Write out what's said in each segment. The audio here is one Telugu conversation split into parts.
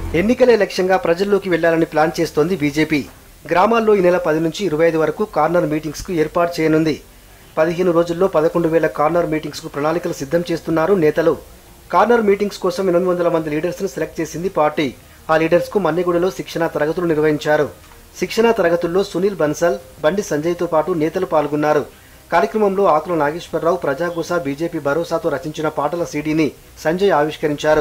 ఎన్నికలే లక్ష్యంగా ప్రజల్లోకి వెళ్లాలని ప్లాన్ చేస్తోంది బీజేపీ గ్రామాల్లో ఈ నెల పది నుంచి ఇరవై ఐదు వరకు కార్నర్ మీటింగ్స్ కు ఏర్పాటు చేయనుంది పదిహేను రోజుల్లో పదకొండు వేల కార్నర్ మీటింగ్స్ కు ప్రణాళికలు సిద్ధం చేస్తున్నారు నేతలు కార్నర్ మీటింగ్స్ కోసం ఎనిమిది వందల మంది లీడర్స్ ను సెలెక్ట్ చేసింది పార్టీ ఆ లీడర్స్ కు మన్నెగూడలో శిక్షణా తరగతులు నిర్వహించారు శిక్షణా తరగతుల్లో సునీల్ బన్సల్ బండి సంజయ్ తో పాటు నేతలు పాల్గొన్నారు కార్యక్రమంలో ఆకుల నాగేశ్వరరావు ప్రజాగోస బీజేపీ భరోసాతో రచించిన పాటల సీడీని సంజయ్ ఆవిష్కరించారు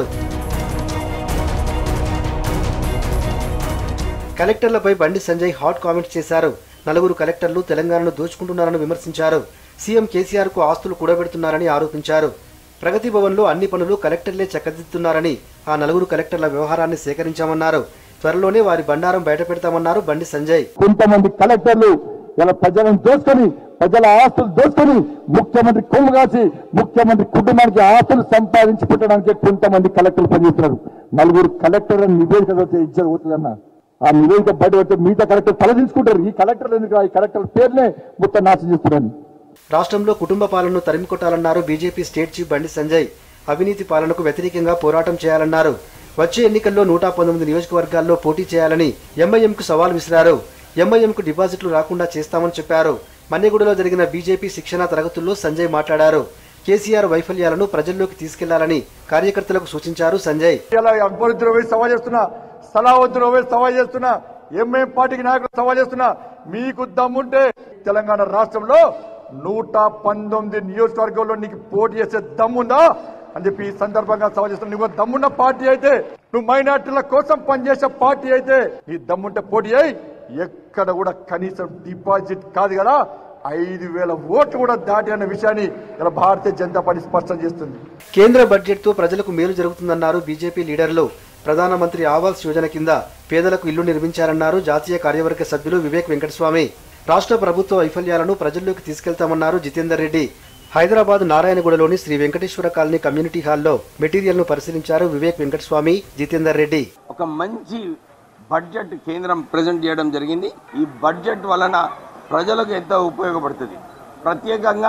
కలెక్టర్లపై బండి సంజయ్ హాట్ కామెంట్స్ చేశారు నలుగురు కలెక్టర్లు తెలంగాణను దోచుకుంటున్నారని విమర్శించారు సీఎం కేసీఆర్ కు ఆస్తులు కూడబెడుతున్నారని ఆరోపించారు ప్రగతి భవన్లో అన్ని పనులు కలెక్టర్లే చక్కదిద్దుతున్నారని ఆ నలుగురు కలెక్టర్ల వ్యవహారాన్ని సేకరించామన్నారు త్వరలోనే వారి బండారం బయటపెడతామన్నారు బండి సంజయ్ కొంతమంది కలెక్టర్లు ఇలా ప్రజలను దోచుకొని ప్రజల ఆస్తులు దోచుకొని ముఖ్యమంత్రి కొమ్ము కాసి ముఖ్యమంత్రి కుటుంబానికి ఆస్తులు సంపాదించి పెట్టడానికి కొంతమంది కలెక్టర్లు పనిచేస్తున్నారు నలుగురు కలెక్టర్ నివేదిక వస్తే ఇచ్చారు పోతుందన్న ఆ నివేదిక బయట వస్తే మిగతా కలెక్టర్ తలదించుకుంటారు ఈ కలెక్టర్లు ఎందుకు ఈ కలెక్టర్ పేర్లే మొత్తం నాశనం చేస్తున్నాను రాష్ట్రంలో కుటుంబ పాలనను తరిమికొట్టాలన్నారు బీజేపీ స్టేట్ చీఫ్ బండి సంజయ్ అవినీతి పాలనకు వ్యతిరేకంగా పోరాటం చేయాలన్నారు వచ్చే ఎన్నికల్లో నూట పంతొమ్మిది నియోజకవర్గాల్లో పోటీ చేయాలని ఎంఐఎంకు సవాల్ విసిరారు ఎంఐఎంకు డిపాజిట్లు రాకుండా చేస్తామని చెప్పారు మన్నెగూడలో జరిగిన బీజేపీ శిక్షణ తరగతుల్లో సంజయ్ మాట్లాడారు కేసీఆర్ వైఫల్యాలను ప్రజల్లోకి తీసుకెళ్లాలని కార్యకర్తలకు సూచించారు సంజయ్ ఇలా అక్బరుద్దరు వేసి సవాల్ చేస్తున్నా సలావుద్దరు వేసి సవాల్ చేస్తున్నా ఎంఏం పార్టీకి నాయకులు సవాల్ చేస్తున్నా మీకు దమ్ముంటే తెలంగాణ రాష్ట్రంలో నూట పంతొమ్మిది నియోజకవర్గంలో నీకు పోటీ చేసే దమ్ముందా అని చెప్పి ఈ సందర్భంగా సవాల్ చేస్తున్నా నువ్వు దమ్మున్న పార్టీ అయితే నువ్వు మైనార్టీల కోసం పనిచేసే పార్టీ అయితే నీ దమ్ముంటే పోటీ అయి ఎక్కడ కూడా కనీసం డిపాజిట్ కాదు కదా ఐదు వేల ఓట్లు కూడా దాటి అన్న విషయాన్ని ఇలా భారతీయ జనతా పార్టీ స్పష్టం చేస్తుంది కేంద్ర బడ్జెట్తో ప్రజలకు మేలు జరుగుతుందన్నారు బీజేపీ లీడర్లు ప్రధానమంత్రి ఆవాస్ యోజన కింద పేదలకు ఇల్లు నిర్మించారన్నారు జాతీయ కార్యవర్గ సభ్యులు వివేక్ వెంకటస్వామి రాష్ట్ర ప్రభుత్వ వైఫల్యాలను ప్రజల్లోకి తీసుకెళ్తామన్నారు జితేందర్ రెడ్డి హైదరాబాద్ నారాయణగూడలోని శ్రీ వెంకటేశ్వర కాలనీ కమ్యూనిటీ హాల్లో మెటీరియల్ ను పరిశీలించారు వివేక్ వెంకటస్వామి జితేందర్ రెడ్డి ఒక మంచి బడ్జెట్ కేంద్రం ప్రజెంట్ చేయడం జరిగింది ఈ బడ్జెట్ వలన ప్రజలకు ఎంతో ఉపయోగపడుతుంది ప్రత్యేకంగా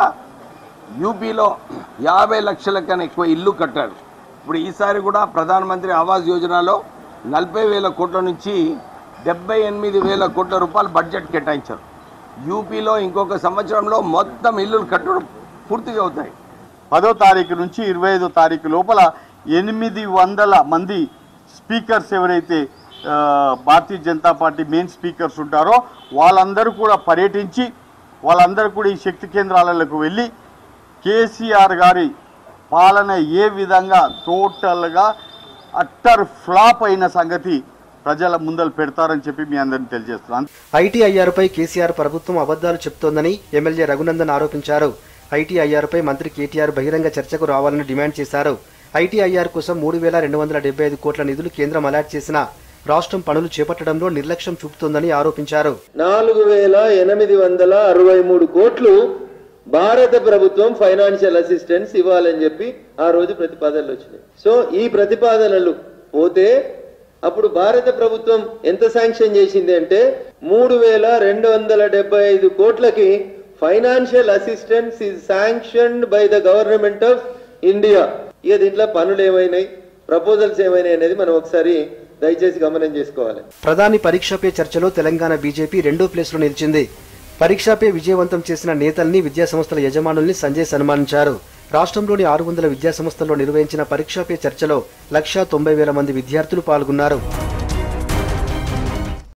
యూపీలో యాభై లక్షల కన్నా ఎక్కువ ఇల్లు కట్టారు ఇప్పుడు ఈసారి కూడా ప్రధానమంత్రి ఆవాస్ యోజనలో నలభై వేల కోట్ల నుంచి డెబ్బై ఎనిమిది వేల కోట్ల రూపాయలు బడ్జెట్ కేటాయించారు యూపీలో ఇంకొక సంవత్సరంలో మొత్తం ఇల్లులు కట్టడం పూర్తిగా అవుతాయి పదో తారీఖు నుంచి ఇరవై ఐదో తారీఖు లోపల ఎనిమిది వందల మంది స్పీకర్స్ ఎవరైతే ఆ, Bharatiya Janata party main speakers ఉంటారో వాళ్ళందరూ కూడా పర్యటించి వాళ్ళందరూ కూడా ఈ శక్తి కేంద్రాలకు వెళ్ళి కేసీఆర్ గారి పాలన ఏ విధంగా టోటల్గా అట్టర్ ఫ్లాప్ అయిన సంగతి ప్రజల ముందలు పెడతారని చెప్పి మీ అందరిని తెలియజేస్తున్నాను ఐటీఐఆర్పై కేసీఆర్ ప్రభుత్వం అబద్దాలు చెప్తోందని ఎమ్మెల్యే రఘునందన్ ఆరోపించారు ఐటీఐఆర్పై మంత్రి కేటీఆర్ బహిరంగ చర్చకు రావాలని డిమాండ్ చేశారు ఐటీఐఆర్ కోసం మూడు వేల రెండు వందల డెబ్బై ఐదు కోట్ల నిధులు కేంద్రం అలాట్ చేసినా రాష్ట్రం పనులు చేపట్టడంలో నిర్లక్ష్యం చూపుతోందని ఆరోపించారు నాలుగు వేల ఎనిమిది వందల అరవై మూడు కోట్లు భారత ప్రభుత్వం ఫైనాన్షియల్ అసిస్టెన్స్ ఇవ్వాలని చెప్పి ఆ రోజు ప్రతిపాదనలు వచ్చినాయి సో ఈ ప్రతిపాదనలు పోతే అప్పుడు భారత ప్రభుత్వం ఎంత శాంక్షన్ చేసింది అంటే మూడు వేల రెండు వందల డెబ్బై ఐదు కోట్లకి financial assistance is sanctioned by the government of India ఇక దీంట్లో పనులు ఏమైనాయి ప్రపోజల్స్ ఏమైనాయి అనేది మనం ఒకసారి దయచేసి గమనం చేసుకోవాలి ప్రధాని పరీక్ష పే చర్చలో తెలంగాణ బీజేపీ రెండో ప్లేస్లో నిలిచింది పరీక్ష పే విజయవంతం చేసిన నేతల్ని విద్యాసంస్థల యజమానుల్ని సంజయ్ సన్మానించారు రాష్ట్రంలోని ఆరు వందల విద్యాసంస్థల్లో నిర్వహించిన పరీక్ష పే చర్చలో లక్షా తొంభై వేల మంది విద్యార్థులు పాల్గొన్నారు